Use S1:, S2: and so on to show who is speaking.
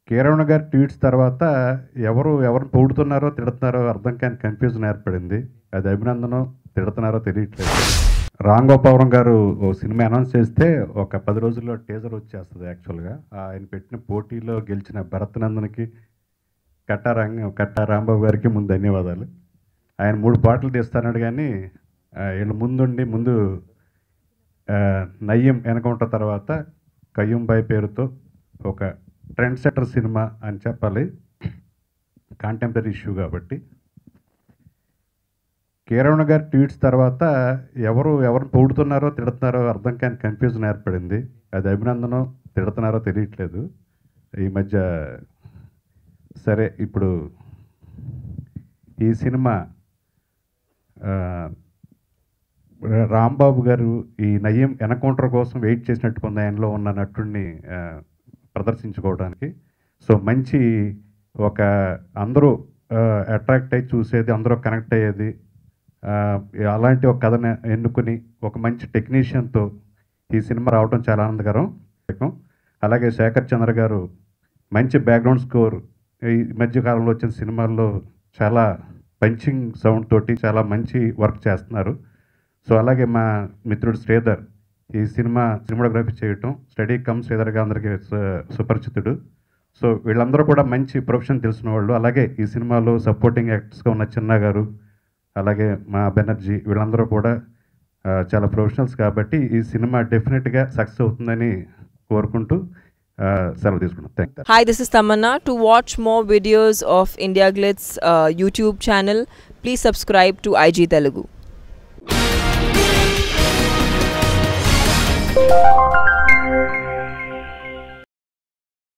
S1: కీరవణ గారి ట్వీట్స్ తర్వాత ఎవరు ఎవరిని పొగుడుతున్నారో తిడుతున్నారో అర్థం కాని కన్ఫ్యూజన్ ఏర్పడింది అది అభినందనం తిడుతున్నారో తెలియట్లేదు రామ్ గోపావరం గారు ఓ సినిమా అనౌన్స్ చేస్తే ఒక పది రోజుల్లో టీజర్ వచ్చేస్తుంది యాక్చువల్గా ఆయన పెట్టిన పోటీలో గెలిచిన భరతనందన్కి కట్టా రంగ కట్టా రాంబాబు గారికి ముందు ధన్యవాదాలు ఆయన మూడు పాటలు తీస్తాడు కానీ ఆ, వీళ్ళు ముందుండి ముందు ఆ, నయ్యం ఎన్కౌంటర్ తర్వాత కయ్యంబాయ్ పేరుతో ఒక ట్రెండ్ సెటర్ సినిమా అని చెప్పాలి కాంటెంపరీ ఇష్యూ కాబట్టి కీరవణ గారి ట్వీట్స్ తర్వాత ఎవరు ఎవరిని పొగుడుతున్నారో తిడుతున్నారో అర్థం కాని కన్ఫ్యూజన్ ఏర్పడింది అది అభినందనం తిడుతున్నారో తెలియట్లేదు ఈ మధ్య సరే ఇప్పుడు ఈ సినిమా ఆ, రాంబాబు గారు ఈ నయ్యం ఎన్కౌంటర్ కోసం వెయిట్ చేసినట్టు కొంత ఆయనలో ఉన్న నటుడిని ఆ, ప్రదర్శించుకోవడానికి సో మంచి ఒక అందరూ అట్రాక్ట్ అయ్యి చూసేది అందరూ కనెక్ట్ అయ్యేది ఆ, అలాంటి ఒక కథను ఎన్నుకుని ఒక మంచి టెక్నీషియన్తో ఈ సినిమా రావడం చాలా ఆనందకరం అలాగే శేఖర్ చంద్ర గారు మంచి బ్యాక్గ్రౌండ్ స్కోర్ ఈ మధ్య కాలంలో వచ్చిన సినిమాల్లో చాలా పంచింగ్ సౌండ్ తోటి చాలా మంచి వర్క్ చేస్తున్నారు సో అలాగే మా మిత్రుడు శ్రీధర్ ఈ సినిమా సినిమాటోగ్రఫీ చేయటం స్టడీ కమ్ శ్రీధర్గా అందరికీ సు- సుపరిచితుడు సో వీళ్ళందరూ కూడా మంచి ప్రొఫెషన్ తెలిసిన వాళ్ళు అలాగే ఈ సినిమాలో సపోర్టింగ్ యాక్టర్స్గా ఉన్న చిన్న గారు అలాగే మా బెనర్జీ వీళ్ళందరూ కూడా ఆ, చాలా ప్రొఫెషనల్స్ కాబట్టి ఈ సినిమా డెఫినెట్గా సక్సెస్ అవుతుందని కోరుకుంటూ ఆ, సెలవు తీసుకున్నాం thank
S2: Hi, this is Tamanna. To watch more videos of India Glitz uh, YouTube channel, please subscribe to IG Telugu.